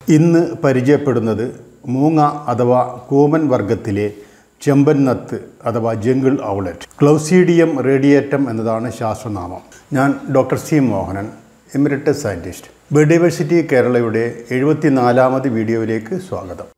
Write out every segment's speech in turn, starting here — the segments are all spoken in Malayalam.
ഇന്ന് പരിചയപ്പെടുന്നത് മൂങ്ങ അഥവാ കൂമൻ വർഗത്തിലെ ചെമ്പൻ നത്ത് അഥവാ ജംഗിൾ ഔളറ്റ് ക്ലൗസീഡിയം റേഡിയേറ്റം എന്നതാണ് ശാസ്ത്രനാമം ഞാൻ doctor C Mohanan emeritus scientist biodiversity കേരളയുടെ എഴുപത്തിനാലാമത് വീഡിയോയിലേക്ക് സ്വാഗതം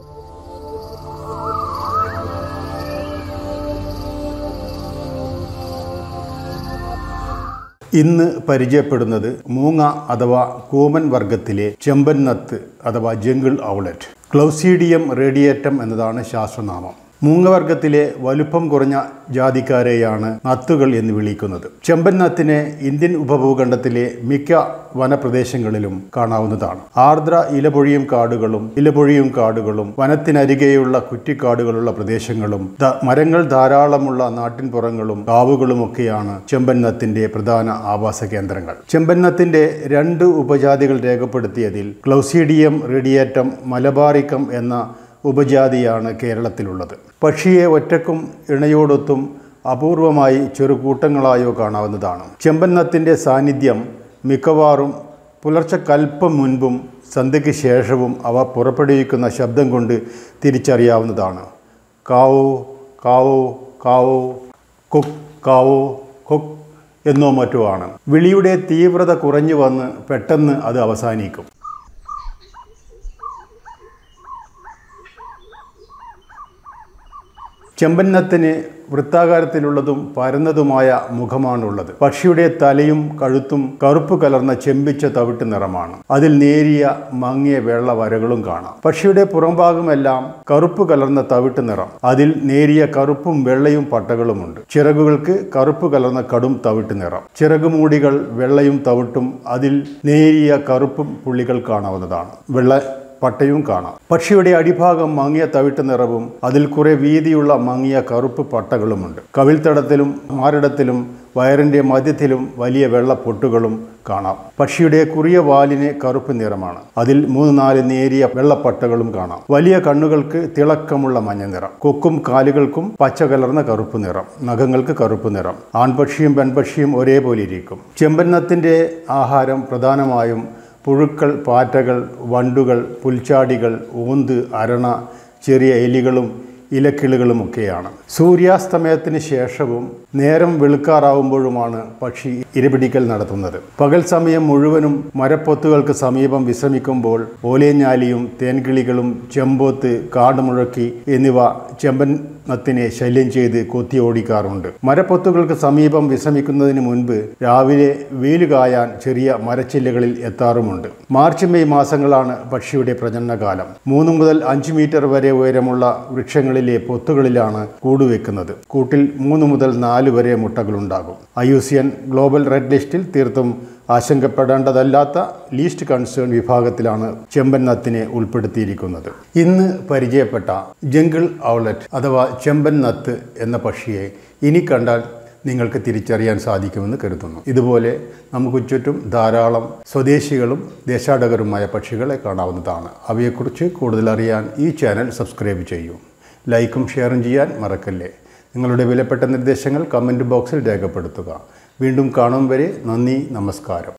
ഇന്ന് പരിചയപ്പെടുന്നത് മൂങ്ങ അഥവാ കൂമൻ വർഗത്തിലെ ചെമ്പൻ നത്ത് അഥവാ ജംഗിൾ ഔളറ്റ് ക്ലൗസീഡിയം റേഡിയേറ്റം എന്നതാണ് ശാസ്ത്രനാമം മൂങ്ങവർഗത്തിലെ വലുപ്പം കുറഞ്ഞ ജാതിക്കാരെയാണ് നത്തുകൾ എന്ന് വിളിക്കുന്നത് ചെമ്പൻ നത്തിനെ ഇന്ത്യൻ ഉപഭൂഖണ്ഡത്തിലെ മിക്ക വനപ്രദേശങ്ങളിലും കാണാവുന്നതാണ് ആർദ്ര ഇലപൊഴിയും കാടുകളും ഇലപൊഴിയും കാടുകളും വനത്തിനരികെയുള്ള കുറ്റിക്കാടുകളുള്ള പ്രദേശങ്ങളും ധ- മരങ്ങൾ ധാരാളമുള്ള നാട്ടിൻപുറങ്ങളും കാവുകളുമൊക്കെയാണ് ചെമ്പന്നത്തിന്റെ പ്രധാന ആവാസ കേന്ദ്രങ്ങൾ ചെമ്പന്നത്തിന്റെ രണ്ട് ഉപജാതികൾ രേഖപ്പെടുത്തിയതിൽ ക്ലൗസീഡിയം റേഡിയേറ്റം മലബാറിക്കം എന്ന ഉപജാതിയാണ് കേരളത്തിലുള്ളത് പക്ഷിയെ ഒറ്റക്കും ഇണയോടൊത്തും അപൂർവമായി ചെറുകൂട്ടങ്ങളായോ കാണാവുന്നതാണ് ചെമ്പന്നത്തിൻ്റെ സാന്നിധ്യം മിക്കവാറും പുലർച്ചെ കൽപ്പം മുൻപും സന്ധ്യയ്ക്ക് ശേഷവും അവ പുറപ്പെടുവിക്കുന്ന ശബ്ദം കൊണ്ട് തിരിച്ചറിയാവുന്നതാണ് കാവോ കാവോ കാവോ കുക്ക് കാവോ കുക്ക് എന്നോ മറ്റോ ആണ് വിളിയുടെ തീവ്രത കുറഞ്ഞു വന്ന് പെട്ടെന്ന് അത് അവസാനിക്കും ചെമ്പന്നത്തിന് വൃത്താകാരത്തിലുള്ളതും പരന്നതുമായ മുഖമാണുള്ളത് പക്ഷിയുടെ തലയും കഴുത്തും കറുപ്പ് കലർന്ന ചെമ്പിച്ച തവിട്ട് നിറമാണ് അതിൽ നേരിയ മങ്ങിയ വെള്ള വരകളും കാണാം പക്ഷിയുടെ പുറംഭാഗമെല്ലാം കറുപ്പ് കലർന്ന തവിട്ട് നിറം അതിൽ നേരിയ കറുപ്പും വെള്ളയും പട്ടകളുമുണ്ട് ചിറകുകൾക്ക് കറുപ്പ് കലർന്ന കടും തവിട്ട് നിറം ചിറകുമൂടികൾ വെള്ളയും തവിട്ടും അതിൽ നേരിയ കറുപ്പും പുള്ളികൾ കാണാവുന്നതാണ് വെള്ള പട്ടയും കാണാം പക്ഷിയുടെ അടിഭാഗം മങ്ങിയ തവിട്ട് നിറവും അതിൽ കുറെ വീതിയുള്ള മങ്ങിയ കറുപ്പ് പട്ടകളുമുണ്ട് കവിൾത്തടത്തിലും മാറിടത്തിലും വയറിന്റെ മധ്യത്തിലും വലിയ വെള്ള പൊട്ടുകളും കാണാം പക്ഷിയുടെ കുറിയ വാലിന് കറുപ്പ് നിറമാണ് അതിൽ മൂന്ന് നാല് നേരിയ വെള്ളപ്പട്ടകളും കാണാം വലിയ കണ്ണുകൾക്ക് തിളക്കമുള്ള മഞ്ഞ നിറം കൊക്കും കാലുകൾക്കും പച്ച കലർന്ന കറുപ്പ് നിറം നഖങ്ങൾക്ക് കറുപ്പ് നിറം ആൺപക്ഷിയും പെൺപക്ഷിയും ഒരേപോലെ ഇരിക്കും ചെമ്പന്നത്തിന്റെ ആഹാരം പ്രധാനമായും പുഴുക്കൾ പാറ്റകൾ വണ്ടുകൾ പുൽച്ചാടികൾ ഊന്ത് അരണ ചെറിയ എലികളും ഇലക്കിളുകളുമൊക്കെയാണ് സൂര്യാസ്തമയത്തിന് ശേഷവും നേരം വെളുക്കാറാവുമ്പോഴുമാണ് പക്ഷി ഇരപിടിക്കൽ നടത്തുന്നത് പകൽ സമയം മുഴുവനും മരപ്പൊത്തുകൾക്ക് സമീപം വിശ്രമിക്കുമ്പോൾ ഓലേഞ്ഞാലിയും തേൻകിളികളും ചെമ്പോത്ത് കാടുമുഴക്കി എന്നിവ ചെമ്പന്നത്തിനെ ശല്യം ചെയ്ത് കൊത്തി ഓടിക്കാറുണ്ട് മരപ്പൊത്തുകൾക്ക് സമീപം വിശ്രമിക്കുന്നതിന് മുൻപ് രാവിലെ വെയിൽ കായാൻ ചെറിയ മരച്ചില്ലകളിൽ എത്താറുമുണ്ട് മാർച്ച് മെയ് മാസങ്ങളാണ് പക്ഷിയുടെ പ്രജനനകാലം മൂന്ന് മുതൽ അഞ്ച് മീറ്റർ വരെ ഉയരമുള്ള വൃക്ഷങ്ങളിലെ പൊത്തുകളിലാണ് കൂടുവെക്കുന്നത് കൂട്ടിൽ മൂന്ന് മുതൽ നാല് വരെ മുട്ടകളുണ്ടാകും I U C N global red ലിസ്റ്റിൽ തീർത്തും ആശങ്കപ്പെടേണ്ടതല്ലാത്ത ലീസ്റ്റ് കൺസേൺ വിഭാഗത്തിലാണ് ചെമ്പൻ നത്തിനെ ഉൾപ്പെടുത്തിയിരിക്കുന്നത് ഇന്ന് പരിചയപ്പെട്ട ജംഗിൾ ഔളറ്റ് അഥവാ ചെമ്പൻ നത്ത് എന്ന പക്ഷിയെ ഇനി കണ്ടാൽ നിങ്ങൾക്ക് തിരിച്ചറിയാൻ സാധിക്കുമെന്ന് കരുതുന്നു ഇതുപോലെ നമുക്ക് ചുറ്റും ധാരാളം സ്വദേശികളും ദേശാടകരുമായ പക്ഷികളെ കാണാവുന്നതാണ് അവയെക്കുറിച്ച് കൂടുതൽ അറിയാൻ ഈ ചാനൽ സബ്സ്ക്രൈബ് ചെയ്യൂ ലൈക്കും ഷെയറും ചെയ്യാൻ മറക്കല്ലേ നിങ്ങളുടെ വിലപ്പെട്ട നിർദ്ദേശങ്ങൾ കമൻറ്റ് ബോക്സിൽ രേഖപ്പെടുത്തുക വീണ്ടും കാണും വരെ നന്ദി നമസ്കാരം